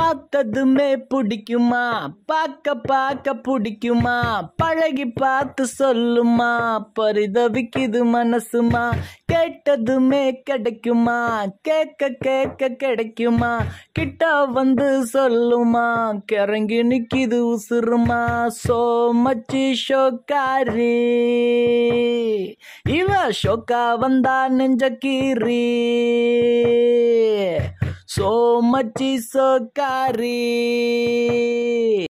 பார்த்ததுமே பிடிக்குமா பார்க்க பார்க்க பிடிக்குமா பழகி பார்த்து சொல்லுமா பரிதவிக்குது மனசுமா கேட்டதுமே கிடைக்குமா கேட்க கேட்க கிடைக்குமா கிட்ட வந்து சொல்லுமா கிறங்கி நிக்கிது உசுருமா சோ மச்சி ஷோக்காரி இவ ஷோக்கா வந்தா நெஞ்ச கீரி சோ மச்சி சோக்காரி